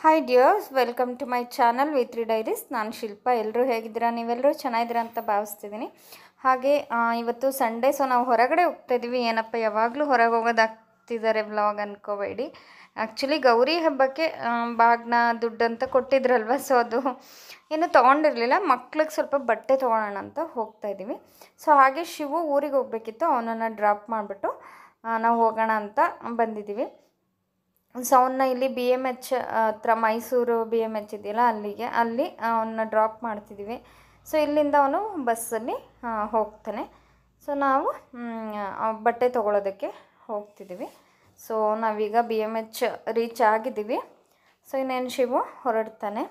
Hi dears welcome to my channel ವಿತ್ರಿ diaries ನಾನು ಶಿಲ್ಪ ಎಲ್ಲರೂ ಹೇಗಿದ್ದೀರಾ ನೀವೆಲ್ಲರೂ ಚೆನ್ನಾಗಿದ್ದೀರಾ ಅಂತ ಭಾವಿಸ್ತಿದ್ದೀನಿ ಹಾಗೆ ಆ, ಇವತ್ತು ಸಂಡೇ ಸೊ ನಾವು ಹೊರಗಡೆ ಹೋಗ್ತಾ ಇದ್ದೀವಿ ಏನಪ್ಪ ಯಾವಾಗಲೂ ಹೊರಗೆ ಹೋಗೋದಾಗ್ತಿದ್ದಾರೆ ವ್ಲಾಗ್ ಅನ್ಕೋಬೇಡಿ ಆ್ಯಕ್ಚುಲಿ ಗೌರಿ ಹಬ್ಬಕ್ಕೆ ಆ, ಬಾಗ್ನ ದುಡ್ಡು ಅಂತ ಕೊಟ್ಟಿದ್ರಲ್ವ ಸೊ ಅದು ಏನು ತೊಗೊಂಡಿರಲಿಲ್ಲ ಮಕ್ಳಿಗೆ ಸ್ವಲ್ಪ ಬಟ್ಟೆ ತೊಗೊಳೋಣ ಅಂತ ಹೋಗ್ತಾ ಇದ್ದೀವಿ ಸೊ ಹಾಗೆ ಶಿವು ಊರಿಗೆ ಹೋಗಬೇಕಿತ್ತು ಅವನನ್ನು ಡ್ರಾಪ್ ಮಾಡಿಬಿಟ್ಟು ನಾವು ಹೋಗೋಣ ಅಂತ ಬಂದಿದ್ದೀವಿ ಸೊ ಅವನ್ನ ಇಲ್ಲಿ ಬಿ ಎಮ್ ಎಚ್ ಹತ್ರ ಮೈಸೂರು ಬಿ ಎಮ್ ಎಚ್ ಇದೆಯಲ್ಲ ಅಲ್ಲಿಗೆ ಅಲ್ಲಿ ಅವನ್ನ ಡ್ರಾಪ್ ಮಾಡ್ತಿದ್ದೀವಿ ಸೊ ಇಲ್ಲಿಂದ ಅವನು ಬಸ್ಸಲ್ಲಿ ಆ, ಹೋಗ್ತಾನೆ ಸೊ ನಾವು ಮ್, ಆ, ಬಟ್ಟೆ ತೊಗೊಳೋದಕ್ಕೆ ಹೋಗ್ತಿದ್ದೀವಿ ಸೊ ನಾವೀಗ ಬಿ ಎಮ್ ಎಚ್ ರೀಚ್ ಆಗಿದ್ದೀವಿ ಸೊ ಇನ್ನೇನು ಶಿವು ಹೊರಡ್ತಾನೆ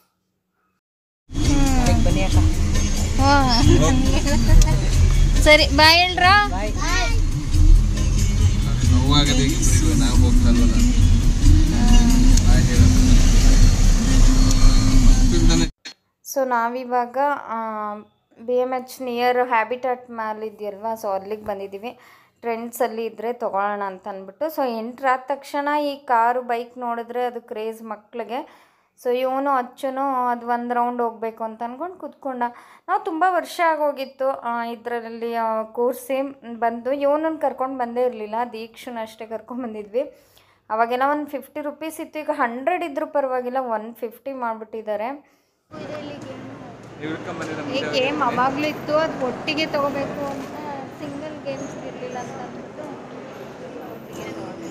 ಸರಿ ಬಾಯ್ ಹೇಳ್ರಾ ನೋವಾಗದೆ ಇಬ್ರಿಗೂ ನಾವು ಹೋಗ್ತಲ್ವಲ್ಲ ಹಾಗೆ ಮತ್ತಿಂದನೇ ಸೊ ನಾವಿವಾಗ B M H near Habitat mall ಇದೆಯಲ್ವಾ ಸೊ ಅಲ್ಲಿಗೆ ಬಂದಿದ್ದೀವಿ ಟ್ರೆಂಡ್ಸಲ್ಲಿ ಇದ್ದರೆ ತೊಗೊಳ್ಳೋಣ ಅಂತ ಅಂದ್ಬಿಟ್ಟು ಸೊ ಎಂಟ್ರಾದ ತಕ್ಷಣ ಈ ಕಾರು ಬೈಕ್ ನೋಡಿದ್ರೆ ಅದು ಕ್ರೇಜ್ ಮಕ್ಳಿಗೆ ಸೊ ಇವನು ಅಚ್ಚುನು ಅದು ಒಂದು ರೌಂಡ್ ಹೋಗಬೇಕು ಅಂತ ಅಂದ್ಕೊಂಡು ಕೂತ್ಕೊಂಡ ನಾವು ತುಂಬ ವರ್ಷ ಆಗೋಗಿತ್ತು ಇದರಲ್ಲಿ ಕೂರಿಸಿ ಬಂದು ಇವನನ್ನು ಕರ್ಕೊಂಡು ಬಂದೇ ಇರಲಿಲ್ಲ ದೀಕ್ಷುನ ಅಷ್ಟೇ ಕರ್ಕೊಂಡು ಬಂದಿದ್ವಿ ಅವಾಗೆಲ್ಲ ಒಂದು ಫಿಫ್ಟಿ ರುಪೀಸ್ ಇತ್ತು ಈಗ ಹಂಡ್ರೆಡ್ ಇದ್ರೂ ಪರವಾಗಿಲ್ಲ ಒನ್ ಫಿಫ್ಟಿ ಮಾಡಿಬಿಟ್ಟಿದ್ದಾರೆ ಈ ಗೇಮ್ ಅವಾಗಲೂ ಇತ್ತು ಅದು ಒಟ್ಟಿಗೆ ತಗೋಬೇಕು ಅಂತ ಸಿಂಗಲ್ ಗೇಮ್ಸ್ ಇರಲಿಲ್ಲ ಅಂತ ಅಂದ್ಬಿಟ್ಟು ಒಟ್ಟಿಗೆ ತಗೊಂಡ್ವಿ.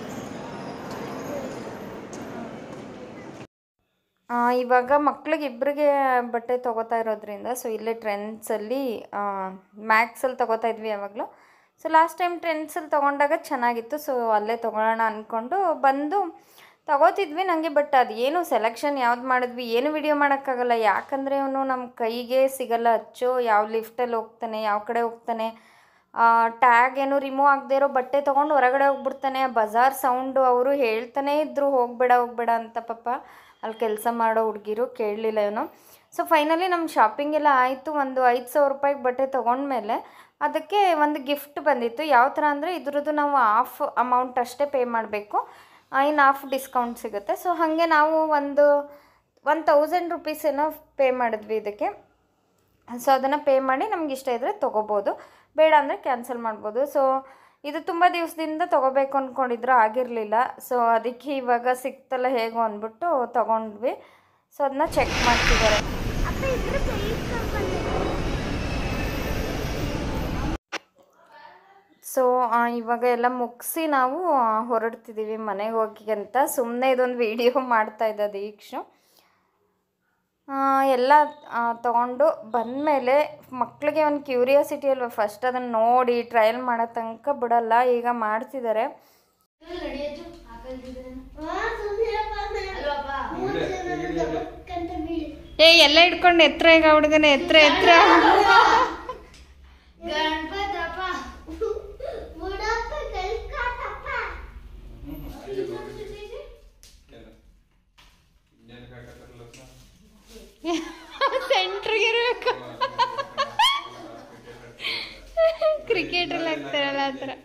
ಆ, ಇವಾಗ ಮಕ್ಳಿಗೆ ಇಬ್ಬರಿಗೆ ಬಟ್ಟೆ ತೊಗೋತಾ ಇರೋದ್ರಿಂದ ಸೊ ಇಲ್ಲೇ ಟ್ರೆಂಡ್ಸಲ್ಲಿ ಮ್ಯಾಕ್ಸಲ್ಲಿ ತೊಗೋತಾ ಇದ್ವಿ ಯಾವಾಗಲೂ ಸೊ ಲಾಸ್ಟ್ ಟೈಮ್ ಟ್ರೆಂಡ್ಸಲ್ಲಿ ತೊಗೊಂಡಾಗ ಚೆನ್ನಾಗಿತ್ತು ಸೊ ಅಲ್ಲೇ ತೊಗೊಳ್ಳೋಣ ಅಂದ್ಕೊಂಡು ಬಂದು ತಗೋತಿದ್ವಿ ನನಗೆ ಬಟ್ ಅದು ಏನು ಸೆಲೆಕ್ಷನ್ ಯಾವ್ದು ಮಾಡಿದ್ವಿ ಏನು ವಿಡಿಯೋ ಮಾಡೋಕ್ಕಾಗಲ್ಲ ಯಾಕಂದರೆ ಅವನು ನಮ್ಮ ಕೈಗೆ ಸಿಗಲ್ಲ ಅಚ್ಚು ಯಾವ ಲಿಫ್ಟಲ್ಲಿ ಹೋಗ್ತಾನೆ ಯಾವ ಕಡೆ ಹೋಗ್ತಾನೆ ಟ್ಯಾಗ್ ಏನು ರಿಮೂವ್ ಆಗದೆ ಇರೋ ಬಟ್ಟೆ ತೊಗೊಂಡು ಹೊರಗಡೆ ಹೋಗ್ಬಿಡ್ತಾನೆ ಆ ಬಜಾರ್ ಸೌಂಡು ಅವರು ಹೇಳ್ತಾನೇ ಇದ್ರು ಹೋಗಬೇಡ ಹೋಗಬೇಡ ಅಂತ ಪಾಪ ಅಲ್ಲಿ ಕೆಲಸ ಮಾಡೋ ಹುಡುಗಿರು ಕೇಳಲಿಲ್ಲ ಇವನು ಸೊ ಫೈನಲಿ ನಮ್ಮ ಶಾಪಿಂಗ್ ಎಲ್ಲ ಆಯಿತು ಒಂದು ಐದು ಸಾವಿರ ರೂಪಾಯಿಗೆ ಬಟ್ಟೆ ತೊಗೊಂಡ್ಮೇಲೆ ಅದಕ್ಕೆ ಒಂದು ಗಿಫ್ಟ್ ಬಂದಿತ್ತು ಯಾವ ಥರ ಅಂದರೆ ಇದ್ರದ್ದು ನಾವು ಆಫ್ ಅಮೌಂಟ್ ಅಷ್ಟೇ ಪೇ ಮಾಡಬೇಕು ಇನ್ನು ಆಫ್ ಡಿಸ್ಕೌಂಟ್ ಸಿಗುತ್ತೆ ಸೊ ಹಾಗೆ ನಾವು ಒಂದು ಒನ್ ತೌಸಂಡ್ ರುಪೀಸ್ ಏನೋ ಪೇ ಮಾಡಿದ್ವಿ ಇದಕ್ಕೆ ಸೊ ಅದನ್ನು ಪೇ ಮಾಡಿ ನಮ್ಗೆ ಇಷ್ಟ ಇದ್ದರೆ ತೊಗೋಬೋದು ಬೇಡ ಅಂದರೆ ಕ್ಯಾನ್ಸಲ್ ಮಾಡ್ಬೋದು ಸೊ ಇದು ತುಂಬ ದಿವಸದಿಂದ ತೊಗೋಬೇಕು ಅಂದ್ಕೊಂಡಿದ್ರು ಆಗಿರಲಿಲ್ಲ ಸೊ ಅದಕ್ಕೆ ಇವಾಗ ಸಿಕ್ತಲ್ಲ ಹೇಗೋ ಅಂದ್ಬಿಟ್ಟು ತೊಗೊಂಡ್ವಿ ಸೊ ಅದನ್ನ ಚೆಕ್ ಮಾಡ್ತಿದ್ದಾರೆ ಸೊ ಇವಾಗ ಎಲ್ಲ ಮುಗಿಸಿ ನಾವು ಆ, ಹೊರಡ್ತಿದ್ದೀವಿ ಮನೆಗೆ ಹೋಗಿ ಅಂತ ಸುಮ್ಮನೆ ಇದೊಂದು ವಿಡಿಯೋ ಮಾಡ್ತಾ ಇದ್ದ ದೀಕ್ಷು ಆ, ಎಲ್ಲ ಆ, ತಗೊಂಡು ಬಂದಮೇಲೆ ಮಕ್ಕಳಿಗೆ ಒಂದು ಕ್ಯೂರಿಯಾಸಿಟಿ ಅಲ್ವಾ ಫಸ್ಟ್ ಅದನ್ನು ನೋಡಿ ಟ್ರಯಲ್ ಮಾಡೋ ತನಕ ಬಿಡಲ್ಲ ಈಗ ಮಾಡ್ತಿದ್ದಾರೆ ಏ ಎಲ್ಲ ಇಟ್ಕೊಂಡು ಎತ್ತರ ಈಗ ಹುಡುಗನ ಎತ್ತರ ಎತ್ತರ ಗಣಪತಪ್ಪ ಬುಡಪ್ಪ ಕಲ್ಕಾಟಪ್ಪ ಸೆಂಟ್ರಿಗೆ ಇರಬೇಕು ಕ್ರಿಕೆಟಲ್ಲಿ ಆಗ್ತಾರಲ್ಲ ಆ ಥರ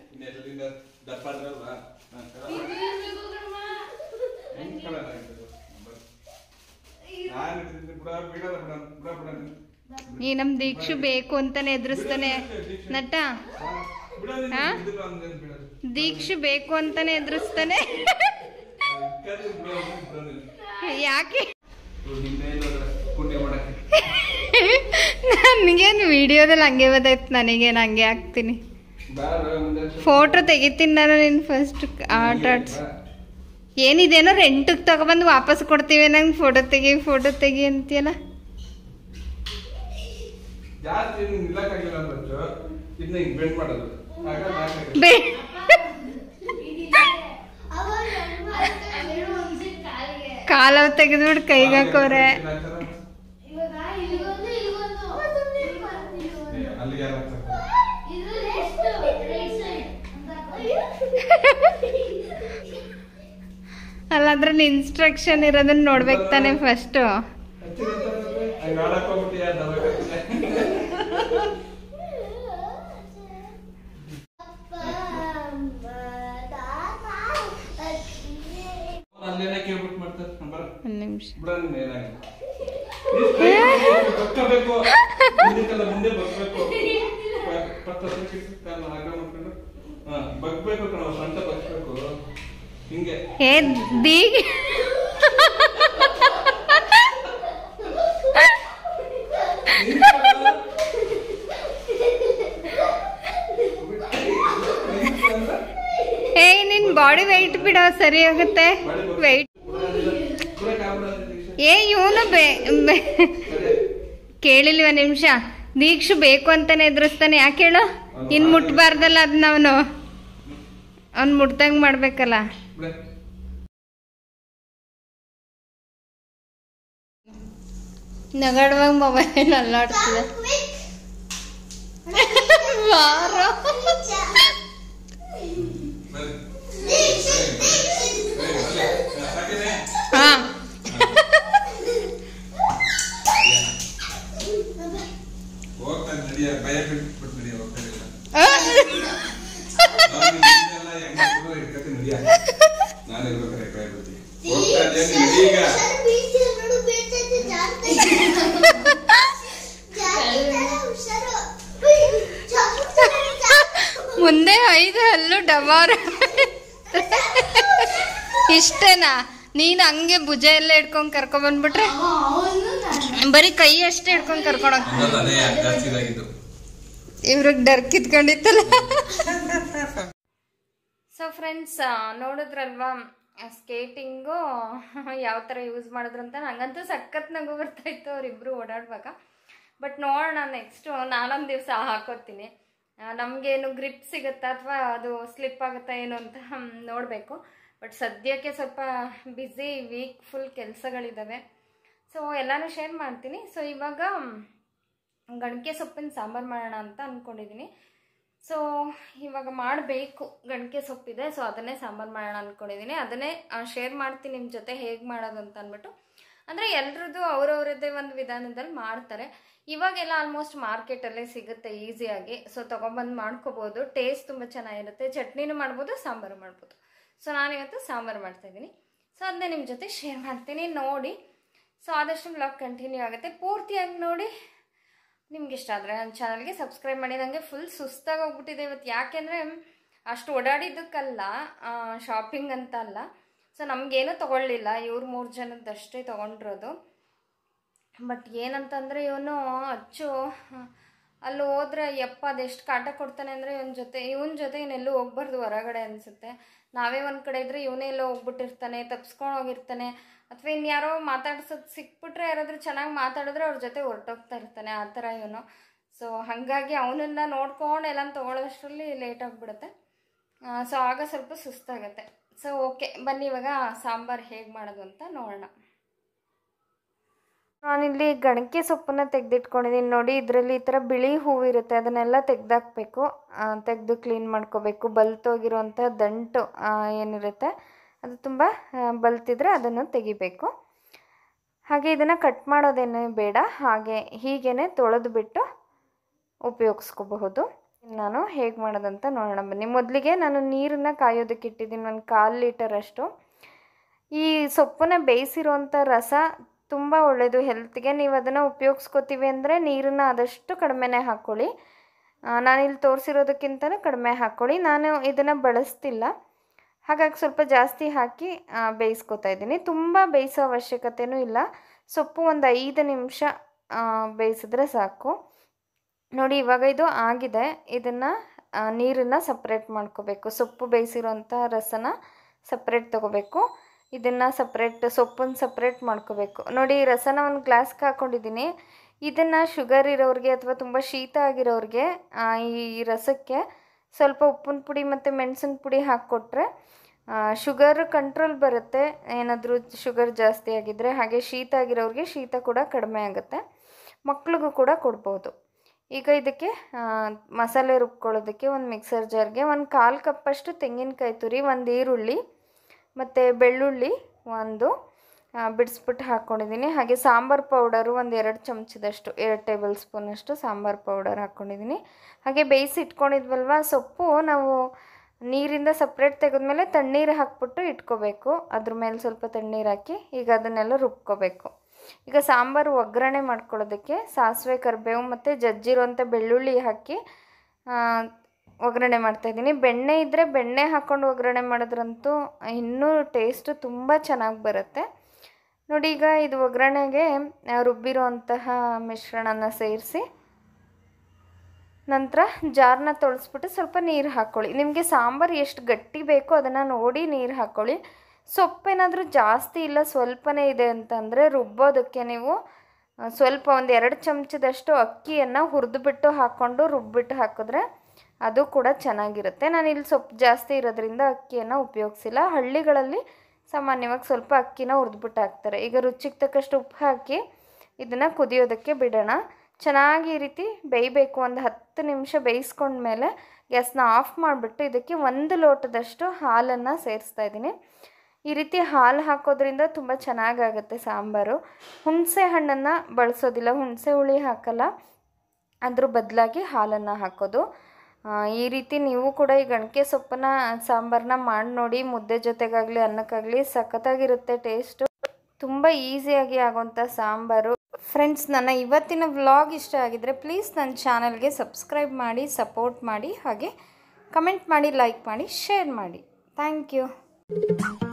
ಈ ನಮ್ಮ ದೀಕ್ಷು ಬೇಕು ಅಂತಾನೆ ಎದುರಿಸ್ತಾನೆ ನಟ ಹಾ? ದೀಕ್ಷು ಬೇಕು ಅಂತಾನೆ ಎದುರಿಸ್ತಾನೆ ಯಾಕೆ ಪುಣ್ಯ ಮಾಡಕ್ಕೆ ನನಗೇನು ವಿಡಿಯೋದಲ್ಲಿ ಹಂಗೆ ಗೊತ್ತಾಯ್ತು ನನಗೇನು ಹಂಗೆ ಹಾಕ್ತೀನಿ ಬಾರ ಮುಂದೆ ಫೋಟೋ ತೆಗಿತೀನಿ ನಾನು ನೀನು ಫಸ್ಟ್ ಆಟ ಆಡ್ಸ್ ಏನಿದೇನೋ ರೆಂಟಿಗೆ ತಗೊಬಂದು ವಾಪಸ್ ಕೊಡ್ತೀವಿ ನಂಗೆ ಫೋಟೋ ತೆಗಿ ಫೋಟೋ ತೆಗಿ ಅಂತೀಯಲ್ಲ ಜಾಸ್ತಿ ನಿಲ್ಲಕ್ಕಾಗಿಲ್ಲ ಅಂದ್ರೆ ಇದನ್ನ ಹಿಂಗ್ ಬೆಂಡ್ ಮಾಡೋದು ಆಗ ನಾಲ್ಕಾಗುತ್ತೆ. ಬೇ ಅವಾಗ ಗಣಪತ ಒಂದ್ಸಿ ಕಾಲಿಗೆ ಕಾಲವ್ ತೆಗೆದ್ಬಿಟ್ಟು ಕೈಗೆ ಹಾಕೋರೆ ಹಾಕ್ತಾರ? ಇವಾಗ ಇಲ್ಲಿಗೊಂದು ಇಲ್ಲಿಗೊಂದು ಏ, ಅಲ್ಲಿಗೆ ಯಾರು ಹಾಕ್ತಾರೆ? ಇದ್ರಲ್ಲಿ ಎಷ್ಟು ರೈಟ್ ಸೈಡ್ ಅಲ್ಲಾಂದ್ರೆ ಇನ್ಸ್ಟ್ರಕ್ಷನ್ ಇರೋದನ್ನ ನೋಡ್ಬೇಕು ತಾನೆ ಫಸ್ಟು ಹಚ್ಚಿದ ಅಂತಾರೆ, ಹಂಗ್ ಆಡಕ್ ಹೋಗ್ಬಿಟ್ಟಿಯಾ, ದಬಾಕ್ ಹಾಕ್ತಿಯಾ? ಅಲ್ಲೇನ ಕೇಳ್ಬಿಟ್ಟು ಮಾಡ್ತಾರೆ ಬರ ನಿಮಿಷ ಬಿಡ ನೀನ್ ಏನಾಗಿಲ್ಲ ನೀನ್ ಕೈ ಹಿಡ್ಕೊಂಡು ಬಗ್ಗಬೇಕು ಮುಂದಕ್ಕೆಲ್ಲ ಮುಂದೆ ಬಗ್ಬೇಕು ಪ- ಪತ್ತ ಹತ್ರಕ್ಕೆ ಇಟ್ಟು ಕಾಲ್ನ ಅಗ್ಗ ಮಾಡ್ಕೊಂಡು ಹಾ ಬಗ್ಬೇಕು ಕಣ ಸೊಂಟ ಬಗ್ಬೇಕು ಹಿಂಗೆ ಏ ದೀಗ್ ಏ ನಿನ್ ಬಾಡಿ ವೆಯ್ಟ್ ಬಿಡೋ ಸರಿ ಹೋಗುತ್ತೆ ವೆಯ್ಟ್ ಏ ಇವನು ಬೇ ಬೇ- ಕೇಳಿಲ್ವ ನಿಮಿಷ ದೀಕ್ಷು ಬೇಕು ಅಂತಾನೆ ಎದುರಿಸ್ತಾನೆ ಯಾಕೆ ಹೇಳು ಇನ್ ಮುಟ್ಬಾರ್ದಲ್ಲ ಅದನ್ನ ಅವನು ಅವ್ನು ಮುಟ್ದಂಗ್ ಮಾಡ್ಬೇಕಲ್ಲ ನಗಡುವಾಗ ಮೊಬೈಲ್ ಅಲ್ಲಾಡ್ತಿದೆ ಬಾರೋ. ಹಾ ಹೋಗ್ತಾನೆ ನಡಿಯ ಭಯ ಬಿಟ್ಬಿಟ್ಟು ನಡಿಯ ಹೋಗ್ತಾನೆ ಆ. ನಡಿಯ ನಾನು ಇರ್ಬೇಕಾರೆ ಭಯ ಬಿಡ್ತೀನಿ ಹೋಗ್ತಾ ಇದ್ದೇನೆ ನಡಿ ಈಗ ನೋಡು ಬೀಳ್ತೈತೆ ಜಾರ್ತೈತೆ ಜಾರ್ತಿದ್ದಾಳೆ, ಹುಷಾರು ಮುಂದೆ ಐದು ಹಲ್ಲು ಡಬಾರ ಇಷ್ಟೇನಾ ನೀನ್ ಹಂಗೆ ಭುಜ ಎಲ್ಲ ಹಿಡ್ಕೊಂಡ್ ಕರ್ಕೊಂಡ್ ಬಂದ್ಬಿಟ್ರೆ ಬರೀ ಕೈ ಅಷ್ಟೇ ಹಿಡ್ಕೊಂಡ್ ಕರ್ಕೊಂಡ್ ಹೋಗ್ ಹಂಗಲ್ಲ ಅದೇ ಜಾಸ್ತಿ ಇದಾಗಿದ್ದು ಇವ್ರಿಗೆ ಡರ್ ಕಿತ್ಕೊಂಡಿತ್ತಲ್ಲ ಸೊ ಫ್ರೆಂಡ್ಸ್ ನೋಡಿದ್ರಲ್ವಾ ಸ್ಕೇಟಿಂಗು ಯಾವ ಥರ ಯೂಸ್ ಮಾಡಿದ್ರು ಅಂತ ನಂಗಂತೂ ಸಖತ್ ನಗು ಬರ್ತಾ ಇತ್ತು ಅವರಿಬ್ರು ಓಡಾಡುವಾಗ ಬಟ್ ನೋಡೋಣ ನೆಕ್ಸ್ಟು ನಾನೊಂದು ದಿವಸ ಹಾಕೋತೀನಿ ನಮಗೇನು ಗ್ರಿಪ್ ಸಿಗುತ್ತಾ ಅಥವಾ ಅದು ಸ್ಲಿಪ್ ಆಗುತ್ತಾ ಏನು ಅಂತ ನೋಡಬೇಕು ಬಟ್ ಸದ್ಯಕ್ಕೆ ಸ್ವಲ್ಪ ಬ್ಯುಸಿ ವೀಕ್ ಫುಲ್ ಕೆಲಸಗಳಿದ್ದಾವೆ ಸೊ ಎಲ್ಲನೂ ಶೇರ್ ಮಾಡ್ತೀನಿ ಸೊ ಇವಾಗ ಗಣಕೆ ಸೊಪ್ಪಿನ ಸಾಂಬಾರು ಮಾಡೋಣ ಅಂತ ಅಂದ್ಕೊಂಡಿದ್ದೀನಿ ಸೊ ಇವಾಗ ಮಾಡಬೇಕು ಗಣಕೆ ಸೊಪ್ಪಿದೆ ಸೊ ಅದನ್ನೇ ಸಾಂಬಾರು ಮಾಡೋಣ ಅಂದ್ಕೊಂಡಿದ್ದೀನಿ ಅದನ್ನೇ ಶೇರ್ ಮಾಡ್ತೀನಿ ನಿಮ್ಮ ಜೊತೆ ಹೇಗೆ ಮಾಡೋದು ಅಂತ ಅಂದ್ಬಿಟ್ಟು ಅಂದರೆ ಎಲ್ರದ್ದು ಅವ್ರವ್ರದ್ದೇ ಒಂದು ವಿಧಾನದಲ್ಲಿ ಮಾಡ್ತಾರೆ ಇವಾಗೆಲ್ಲ ಆಲ್ಮೋಸ್ಟ್ ಮಾರ್ಕೆಟಲ್ಲೇ ಸಿಗುತ್ತೆ ಈಸಿಯಾಗಿ ಸೊ ತೊಗೊಬಂದು ಮಾಡ್ಕೋಬೋದು ಟೇಸ್ಟ್ ತುಂಬ ಚೆನ್ನಾಗಿರುತ್ತೆ ಚಟ್ನಿನೂ ಮಾಡ್ಬೋದು ಸಾಂಬಾರು ಮಾಡ್ಬೋದು ಸೊ ನಾನಿವತ್ತು ಸಾಂಬಾರು ಮಾಡ್ತಾಯಿದ್ದೀನಿ ಸೊ ಅದನ್ನೇ ನಿಮ್ಮ ಜೊತೆ ಶೇರ್ ಮಾಡ್ತೀನಿ ನೋಡಿ ಸೊ ಆದಷ್ಟು ಬ್ಲಾಗ್ ಕಂಟಿನ್ಯೂ ಆಗುತ್ತೆ ಪೂರ್ತಿಯಾಗಿ ನೋಡಿ ನಿಮ್ಗೆ ಇಷ್ಟ ಆದರೆ ನನ್ನ ಚಾನಲ್ಗೆ ಸಬ್ಸ್ಕ್ರೈಬ್ ಮಾಡಿ ನನಗೆ ಫುಲ್ ಸುಸ್ತಾಗಿ ಹೋಗ್ಬಿಟ್ಟಿದೆ ಇವತ್ತು ಯಾಕೆಂದರೆ ಅಷ್ಟು ಓಡಾಡಿದ್ದಕ್ಕಲ್ಲ ಶಾಪಿಂಗ್ ಅಂತ ಅಲ್ಲ ಸೊ ನಮಗೇನೂ ತೊಗೊಳ್ಳಿಲ್ಲ ಇವ್ರು ಮೂರು ಜನದ್ದಷ್ಟೇ ತೊಗೊಂಡಿರೋದು ಬಟ್ ಏನಂತಂದರೆ ಇವನು ಅಚ್ಚು ಅಲ್ಲಿ ಹೋದ್ರೆ ಯಪ್ಪ ಅದೆಷ್ಟು ಕಾಟ ಕೊಡ್ತಾನೆ ಅಂದರೆ ಇವನ ಜೊತೆ ಇವನ ಜೊತೆ ಇನ್ನೆಲ್ಲೂ ಹೋಗ್ಬಾರ್ದು ಹೊರಗಡೆ ಅನಿಸುತ್ತೆ ನಾವೇ ಒಂದು ಕಡೆ ಇದ್ದರೆ ಇವನೇ ಎಲ್ಲೋ ಹೋಗ್ಬಿಟ್ಟಿರ್ತಾನೆ ತಪ್ಸ್ಕೊಂಡು ಹೋಗಿರ್ತಾನೆ ಅಥವಾ ಇನ್ಯಾರೋ ಮಾತಾಡ್ಸೋದು ಸಿಕ್ಬಿಟ್ರೆ ಯಾರಾದರೂ ಚೆನ್ನಾಗಿ ಮಾತಾಡಿದ್ರೆ ಅವ್ರ ಜೊತೆ ಹೊರಟೋಗ್ತಾ ಇರ್ತಾನೆ ಆ ಥರ ಇವನು ಸೊ ಹಾಗಾಗಿ ಅವನನ್ನ ನೋಡ್ಕೊಂಡು ಎಲ್ಲ ತೊಗೊಳ್ಳೋಷ್ಟರಲ್ಲಿ ಲೇಟ್ ಆಗಿಬಿಡುತ್ತೆ ಸೊ ಆಗ ಸ್ವಲ್ಪ ಸುಸ್ತಾಗತ್ತೆ ಸೊ ಓಕೆ ಬನ್ನಿ ಇವಾಗ ಸಾಂಬಾರು ಹೇಗೆ ಮಾಡೋದು ಅಂತ ನೋಡೋಣ ನಾನಿಲ್ಲಿ ಗಣಕೆ ಸೊಪ್ಪನ್ನ ತೆಗೆದಿಟ್ಕೊಂಡಿದ್ದೀನಿ ನೋಡಿ ಇದರಲ್ಲಿ ಈ ಥರ ಬಿಳಿ ಹೂವು ಇರುತ್ತೆ ಅದನ್ನೆಲ್ಲ ತೆಗ್ದಾಕ್ಬೇಕು ತೆಗೆದು ಕ್ಲೀನ್ ಮಾಡ್ಕೋಬೇಕು ಬಲ್ತೋಗಿರೋಂಥ ದಂಟು ಆ, ಏನಿರುತ್ತೆ ಅದು ತುಂಬ ಆ, ಬಲ್ತಿದ್ರೆ ಅದನ್ನು ತೆಗಿಬೇಕು ಹಾಗೆ ಇದನ್ನು ಕಟ್ ಮಾಡೋದೇನೇ ಬೇಡ ಹಾಗೆ ಹೀಗೇ ತೊಳೆದು ಬಿಟ್ಟು ಉಪಯೋಗಿಸ್ಕೋಬಹುದು ನಾನು ಹೇಗೆ ಮಾಡೋದಂತ ನೋಡೋಣ ಬನ್ನಿ ಮೊದಲಿಗೆ ನಾನು ನೀರನ್ನು ಕಾಯೋದಕ್ಕೆ ಇಟ್ಟಿದ್ದೀನಿ ಒಂದು ಕಾಲು ಲೀಟರಷ್ಟು ಈ ಸೊಪ್ಪನ್ನ ಬೇಯಿಸಿರೋಂಥ ರಸ ತುಂಬ ಒಳ್ಳೆಯದು ಹೆಲ್ತ್ಗೆ ನೀವು ಅದನ್ನು ಉಪಯೋಗಿಸ್ಕೋತೀವಿ ಅಂದರೆ ನೀರನ್ನು ಆದಷ್ಟು ಕಡಿಮೆನೇ ಹಾಕ್ಕೊಳ್ಳಿ ಆ, ನಾನಿಲ್ಲಿ ತೋರಿಸಿರೋದಕ್ಕಿಂತಲೂ ಕಡಿಮೆ ಹಾಕ್ಕೊಳ್ಳಿ ನಾನು ಇದನ್ನು ಬಳಸ್ತಿಲ್ಲ ಹಾಗಾಗಿ ಸ್ವಲ್ಪ ಜಾಸ್ತಿ ಹಾಕಿ ಆ, ಬೇಯಿಸ್ಕೊತಾ ಇದ್ದೀನಿ ತುಂಬ ಬೇಯಿಸೋ ಅವಶ್ಯಕತೆಯೂ ಇಲ್ಲ ಸೊಪ್ಪು ಒಂದು ಐದು ನಿಮಿಷ ಬೇಯಿಸಿದ್ರೆ ಸಾಕು ನೋಡಿ ಇವಾಗ ಇದು ಆಗಿದೆ ಇದನ್ನು ನೀರನ್ನು ಸಪ್ರೇಟ್ ಮಾಡ್ಕೋಬೇಕು ಸೊಪ್ಪು ಬೇಯಿಸಿರೋಂಥ ರಸನ ಸಪ್ರೇಟ್ ತೊಗೋಬೇಕು ಇದನ್ನು ಸಪ್ರೇಟ್ ಸೊಪ್ಪನ್ನು ಸಪ್ರೇಟ್ ಮಾಡ್ಕೋಬೇಕು ನೋಡಿ ಈ ರಸನ ಒಂದು ಗ್ಲಾಸ್ಗೆ ಹಾಕ್ಕೊಂಡಿದ್ದೀನಿ ಇದನ್ನು ಶುಗರ್ ಇರೋರಿಗೆ ಅಥವಾ ತುಂಬ ಶೀತ ಆಗಿರೋರಿಗೆ ಆ, ಈ ರಸಕ್ಕೆ ಸ್ವಲ್ಪ ಉಪ್ಪಿನ ಪುಡಿ ಮತ್ತು ಮೆಣಸಿನ ಪುಡಿ ಹಾಕ್ಕೊಟ್ರೆ ಶುಗರ್ ಕಂಟ್ರೋಲ್ ಬರುತ್ತೆ ಏನಾದರೂ ಶುಗರ್ ಜಾಸ್ತಿ ಆಗಿದ್ದರೆ ಹಾಗೆ ಶೀತ ಆಗಿರೋರಿಗೆ ಶೀತ ಕೂಡ ಕಡಿಮೆ ಆಗುತ್ತೆ ಮಕ್ಳಿಗೂ ಕೂಡ ಕೊಡ್ಬೋದು ಈಗ ಇದಕ್ಕೆ ಆ, ಮಸಾಲೆ ರುಬ್ಕೊಳ್ಳೋದಕ್ಕೆ ಒಂದು ಮಿಕ್ಸರ್ ಜಾರ್ಗೆ ಒಂದು ಕಾಲು ಕಪ್ಪಷ್ಟು ತೆಂಗಿನಕಾಯಿ ತುರಿ ಒಂದು ಈರುಳ್ಳಿ ಮತ್ತು ಬೆಳ್ಳುಳ್ಳಿ ಒಂದು ಆ, ಬಿಡಿಸ್ಬಿಟ್ಟು ಹಾಕ್ಕೊಂಡಿದ್ದೀನಿ ಹಾಗೆ ಸಾಂಬಾರು ಪೌಡರು ಒಂದು ಎರಡು ಚಮಚದಷ್ಟು ಎರಡು ಟೇಬಲ್ ಸ್ಪೂನಷ್ಟು ಸಾಂಬಾರು ಪೌಡರ್ ಹಾಕ್ಕೊಂಡಿದ್ದೀನಿ ಹಾಗೆ ಬೇಯಿಸಿ ಇಟ್ಕೊಂಡಿದ್ವಲ್ವ ಸೊಪ್ಪು ನಾವು ನೀರಿಂದ ಸಪ್ರೇಟ್ ತೆಗೆದ್ಮೇಲೆ ತಣ್ಣೀರು ಹಾಕ್ಬಿಟ್ಟು ಇಟ್ಕೋಬೇಕು ಅದ್ರ ಮೇಲೆ ಸ್ವಲ್ಪ ತಣ್ಣೀರು ಹಾಕಿ ಈಗ ಅದನ್ನೆಲ್ಲ ರುಬ್ಕೋಬೇಕು ಈಗ ಸಾಂಬಾರು ಒಗ್ಗರಣೆ ಮಾಡ್ಕೊಳ್ಳೋದಕ್ಕೆ ಸಾಸಿವೆ ಕರಿಬೇವು ಮತ್ತು ಜಜ್ಜಿರುವಂಥ ಬೆಳ್ಳುಳ್ಳಿ ಹಾಕಿ ಆ, ಒಗ್ಗರಣೆ ಮಾಡ್ತಾಯಿದ್ದೀನಿ ಬೆಣ್ಣೆ ಇದ್ದರೆ ಬೆಣ್ಣೆ ಹಾಕ್ಕೊಂಡು ಒಗ್ಗರಣೆ ಮಾಡಿದ್ರಂತೂ ಇನ್ನೂ ಟೇಸ್ಟು ತುಂಬ ಚೆನ್ನಾಗಿ ಬರುತ್ತೆ ನೋಡಿ ಈಗ ಇದು ಒಗ್ಗರಣೆಗೆ ಆ, ರುಬ್ಬಿರೋಂತಹ ಮಿಶ್ರಣನ ಸೇರಿಸಿ ನಂತರ ಜಾರನ್ನ ತೊಳೆಸ್ಬಿಟ್ಟು ಸ್ವಲ್ಪ ನೀರು ಹಾಕ್ಕೊಳ್ಳಿ ನಿಮಗೆ ಸಾಂಬಾರು ಎಷ್ಟು ಗಟ್ಟಿ ಬೇಕೋ ಅದನ್ನು ನೋಡಿ ನೀರು ಹಾಕ್ಕೊಳ್ಳಿ ಸೊಪ್ಪೇನಾದರೂ ಜಾಸ್ತಿ ಇಲ್ಲ ಸ್ವಲ್ಪನೇ ಇದೆ ಅಂತಂದರೆ ರುಬ್ಬೋದಕ್ಕೆ ನೀವು ಆ, ಸ್ವಲ್ಪ ಒಂದು ಎರಡು ಚಮಚದಷ್ಟು ಅಕ್ಕಿಯನ್ನು ಹುರಿದುಬಿಟ್ಟು ಹಾಕ್ಕೊಂಡು ರುಬ್ಬಿಟ್ಟು ಹಾಕಿದ್ರೆ ಅದು ಕೂಡ ಚೆನ್ನಾಗಿರುತ್ತೆ ನಾನು ಇಲ್ಲಿ ಸೊಪ್ಪು ಜಾಸ್ತಿ ಇರೋದ್ರಿಂದ ಅಕ್ಕಿಯನ್ನು ಉಪಯೋಗಿಸಿಲ್ಲ ಹಳ್ಳಿಗಳಲ್ಲಿ ಸಾಮಾನ್ಯವಾಗಿ ಸ್ವಲ್ಪ ಅಕ್ಕಿನ ಹುರಿದ್ಬಿಟ್ಟು ಹಾಕ್ತಾರೆ ಈಗ ರುಚಿಗೆ ತಕ್ಕಷ್ಟು ಉಪ್ಪು ಹಾಕಿ ಇದನ್ನು ಕುದಿಯೋದಕ್ಕೆ ಬಿಡೋಣ ಚೆನ್ನಾಗಿ ಈ ರೀತಿ ಬೇಯಬೇಕು ಒಂದು ಹತ್ತು ನಿಮಿಷ ಬೇಯಿಸ್ಕೊಂಡ್ಮೇಲೆ ಗ್ಯಾಸ್ನ ಆಫ್ ಮಾಡಿಬಿಟ್ಟು ಇದಕ್ಕೆ ಒಂದು ಲೋಟದಷ್ಟು ಹಾಲನ್ನು ಸೇರಿಸ್ತಾ ಇದ್ದೀನಿ ಈ ರೀತಿ ಹಾಲು ಹಾಕೋದ್ರಿಂದ ತುಂಬ ಚೆನ್ನಾಗಾಗುತ್ತೆ ಸಾಂಬಾರು ಹುಣಸೆ ಹಣ್ಣನ್ನು ಬಳಸೋದಿಲ್ಲ ಹುಣಸೆ ಹುಳಿ ಹಾಕಲ್ಲ ಅದ್ರ ಬದಲಾಗಿ ಹಾಲನ್ನು ಹಾಕೋದು ಆ, ಈ ರೀತಿ ನೀವು ಕೂಡ ಈ ಗಣಕೆ ಸೊಪ್ಪನ್ನ ಸಾಂಬಾರನ್ನ ಮಾಡಿ ನೋಡಿ ಮುದ್ದೆ ಜೊತೆಗಾಗಲಿ ಅನ್ನಕ್ಕಾಗಲಿ ಸಖತ್ತಾಗಿರುತ್ತೆ ಟೇಸ್ಟು ತುಂಬ ಈಸಿಯಾಗಿ ಆಗೋಂಥ ಸಾಂಬಾರು ಫ್ರೆಂಡ್ಸ್ ನನ್ನ ಇವತ್ತಿನ ವ್ಲಾಗ್ ಇಷ್ಟ ಆಗಿದ್ರೆ ಪ್ಲೀಸ್ ನನ್ನ ಚಾನಲ್ಗೆ ಸಬ್ಸ್ಕ್ರೈಬ್ ಮಾಡಿ ಸಪೋರ್ಟ್ ಮಾಡಿ ಹಾಗೆ ಕಮೆಂಟ್ ಮಾಡಿ ಲೈಕ್ ಮಾಡಿ ಶೇರ್ ಮಾಡಿ ಥ್ಯಾಂಕ್ ಯು